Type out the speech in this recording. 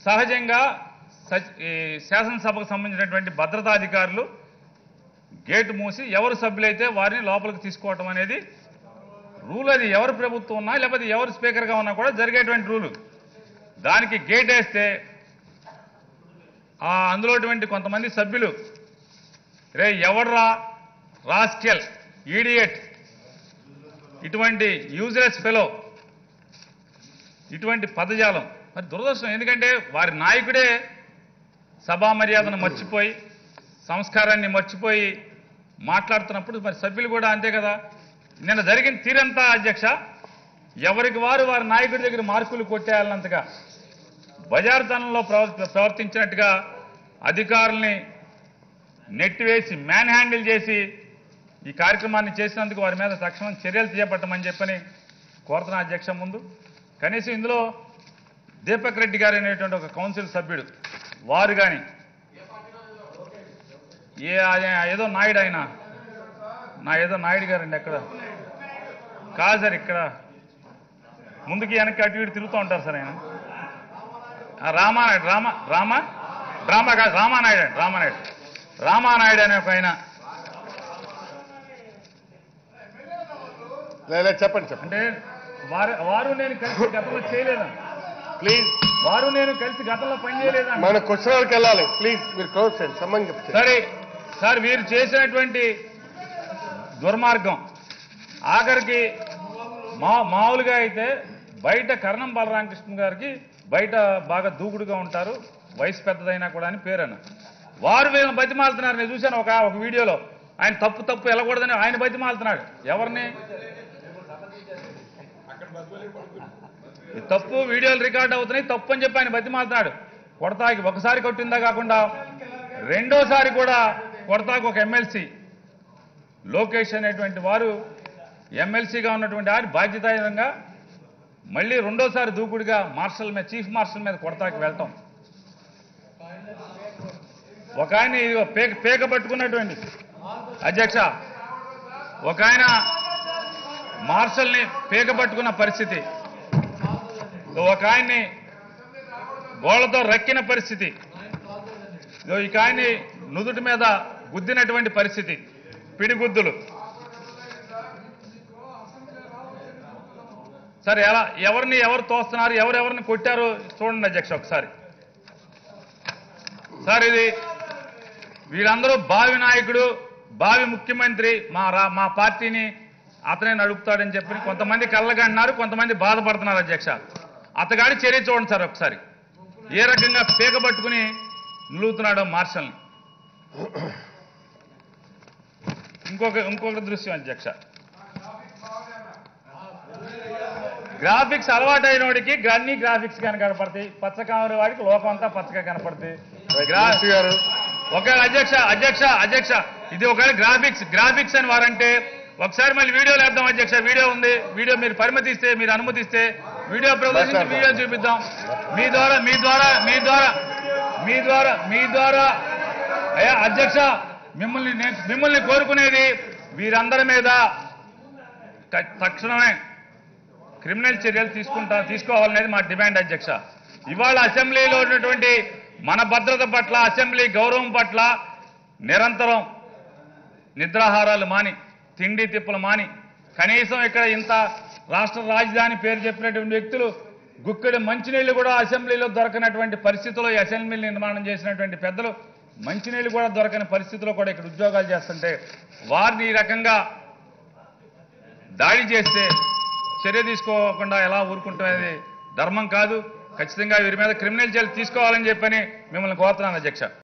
సహజంగా సచ్- ఈ శాసనసభకు సంబంధించినటువంటి భద్రతాధికారులు గేటు మూసి ఎవరు సభ్యులైతే వారిని లోపలికి తీసుకోవటం అనేది రూల్ అది ఎవరు ప్రభుత్వం ఉన్నా లేకపోతే ఎవరు స్పీకర్గా ఉన్నా కూడా జరిగేటువంటి రూలు దానికి గేట్ వేస్తే ఆ అందులోటువంటి కొంతమంది సభ్యులు రే ఎవర్రా రాస్కెల్ ఈడియట్ ఇటువంటి యూజ్లెస్ ఫెలో ఇటువంటి పదజాలం మరి దురదృష్టం ఎందుకంటే వారి నాయకుడే సభా మర్యాదను మర్చిపోయి సంస్కారాన్ని మర్చిపోయి మాట్లాడుతున్నప్పుడు మరి సభ్యులు కూడా అంతే కదా నిన్న జరిగిన తీరంతా అధ్యక్ష ఎవరికి వారు వారి నాయకుడి దగ్గర మార్కులు కొట్టేయాలన్నంతగా బజారుతనంలో ప్రవ- ప్రవర్తించినట్టుగా అధికారుల్ని నెట్టివేసి మ్యాన్ హ్యాండిల్ చేసి ఈ కార్యక్రమాన్ని చేసినందుకు వారి మీద తక్షణం చర్యలు చేపట్టమని చెప్పని కోరుతున్న అధ్యక్ష ముందు కనీసం ఇందులో దీపక్ రెడ్డి గారు అనేటువంటి ఒక కౌన్సిల్ సభ్యుడు వారు కానీ ఏ ఆయన ఏదో నాయుడు ఆయన నా ఏదో నాయుడు గారండి ఎక్కడ కాదు సార్ ఇక్కడ ముందుకి వెనక్కి అటు ఇటు తిరుగుతూ ఉంటారు సార్ ఆయన ఆ రామానాయుడు రామ రామ రామ కాదు రామానాయుడు అండి రామానాయుడు రామానాయుడు అనే ఒక ఆయన లేదా చెప్పండి చెప్పండి అంటే వారు వారు నేను కలిసి గతంలో చేయలేదండి ప్లీజ్ వారు నేను కలిసి గతంలో పనిచేయలేదండి మన క్వశ్చన్కి వెళ్ళాలి ప్లీజ్ మీరు క్లోజ్ చేయండి సంబంధం చెప్తే సరే సార్ వీరు చేసినటువంటి దుర్మార్గం ఆఖరికి మా మామూలుగా అయితే బయట కరణం బలరామకృష్ణ గారికి బయట బాగా దూకుడుగా ఉంటారు వయసు పెద్దదైనా కూడా అని పేరన్న వారు వీళ్ళని బతిమాలుతున్నారు నేను చూశాను ఒక ఒక వీడియోలో ఆయన తప్పు తప్పు వెళ్ళకూడదని ఆయన బతిమాలుతున్నాడు ఎవరిని ఈ తప్పు వీడియోలు రికార్డ్ అవుతున్నాయి తప్పు అని చెప్పి ఆయన బతిమాలుతున్నాడు కొడతాకి ఒకసారి కొట్టిందా కాకుండా రెండోసారి కూడా కొడతాకు ఒక ఎమ్మెల్సీ లోకేష్ అనేటువంటి వారు ఎమ్మెల్సీగా ఉన్నటువంటి ఆయన బాధ్యతాయుతంగా మళ్ళీ రెండోసారి దూకుడుగా మార్షల్ మీద చీఫ్ మార్షల్ మీద కొడతాకి వెళ్ళటం ఒక ఆయన ఇదిగో పేక పేక పట్టుకున్నటువంటి అధ్యక్ష ఒక ఆయన మార్షల్ని పేక పట్టుకున్న పరిస్థితి ఒక ఆయన్ని గోళ్లతో రక్కిన పరిస్థితి ఇదో ఇక ఆయన్ని నుదుటి మీద గుద్దినటువంటి పరిస్థితి పిడిగుద్దులు సరే ఎలా ఎవరిని ఎవరు తోస్తున్నారు ఎవరెవరిని కొట్టారో చూడండి అధ్యక్ష ఒకసారి సార్ ఇది వీళ్ళందరూ భావి నాయకుడు భావి ముఖ్యమంత్రి మా రా మా పార్టీని అతనే నడుపుతాడని చెప్పి కొంతమంది కళ్ళగంటున్నారు కొంతమంది బాధపడుతున్నారు అధ్యక్ష అతగాడి చర్య చూడండి సార్ ఒకసారి ఏ రకంగా పీక పట్టుకుని నిలుగుతున్నాడో మార్షల్ని ఇంకొక ఇంకొక దృశ్యం అధ్యక్ష గ్రాఫిక్స్ అలవాటు అయినోడికి అన్ని గ్రాఫిక్స్ కానీ కనపడతాయి పచ్చ కామరి వాడికి లోకం అంతా పచ్చగా కనపడతాయి గ్రా మూర్తి గారు ఒకవేళ అధ్యక్ష అధ్యక్ష అధ్యక్ష ఇది ఒకవేళ గ్రాఫిక్స్ గ్రాఫిక్స్ అని వారంటే ఒకసారి మళ్ళీ వీడియోలు వేద్దాం అధ్యక్ష వీడియో ఉంది వీడియో మీరు పరిమితిస్తే మీరు అనుమతిస్తే వీడియో ప్రదర్శించి మాట్లాడదాం. వీడియో చూపిద్దాం మీ ద్వారా మీ ద్వారా మీ ద్వారా మీ ద్వారా మీ ద్వారా అయ్యా అధ్యక్ష మిమ్మల్ని నేను మిమ్మల్ని కోరుకునేది వీరందరి మీద త- తక్షణమే క్రిమినల్ చర్యలు తీసుకుంటా తీసుకోవాలనేది మా డిమాండ్ అధ్యక్ష ఇవాళ అసెంబ్లీలో ఉన్నటువంటి మన భద్రత పట్ల అసెంబ్లీ గౌరవం పట్ల నిరంతరం నిద్రాహారాలు మాని తిండి తిప్పలు మాని కనీసం ఇక్కడ ఇంత రాష్ట్ర రాజధాని పేరు చెప్పినటువంటి వ్యక్తులు గుక్కెడు మంచినీళ్లు కూడా అసెంబ్లీలో దొరకనటువంటి పరిస్థితుల్లో ఈ అసెంబ్లీ నిర్మాణం చేసినటువంటి పెద్దలు మంచినీళ్లు కూడా దొరకని పరిస్థితిలో కూడా ఇక్కడ ఉద్యోగాలు చేస్తుంటే వారిని ఈ రకంగా దాడి చేస్తే చర్య తీసుకోకుండా ఎలా ఊరుకుంటున్నది ధర్మం కాదు ఖచ్చితంగా వీరి మీద క్రిమినల్ చర్యలు తీసుకోవాలని చెప్పని మిమ్మల్ని కోరుతున్నాను అధ్యక్ష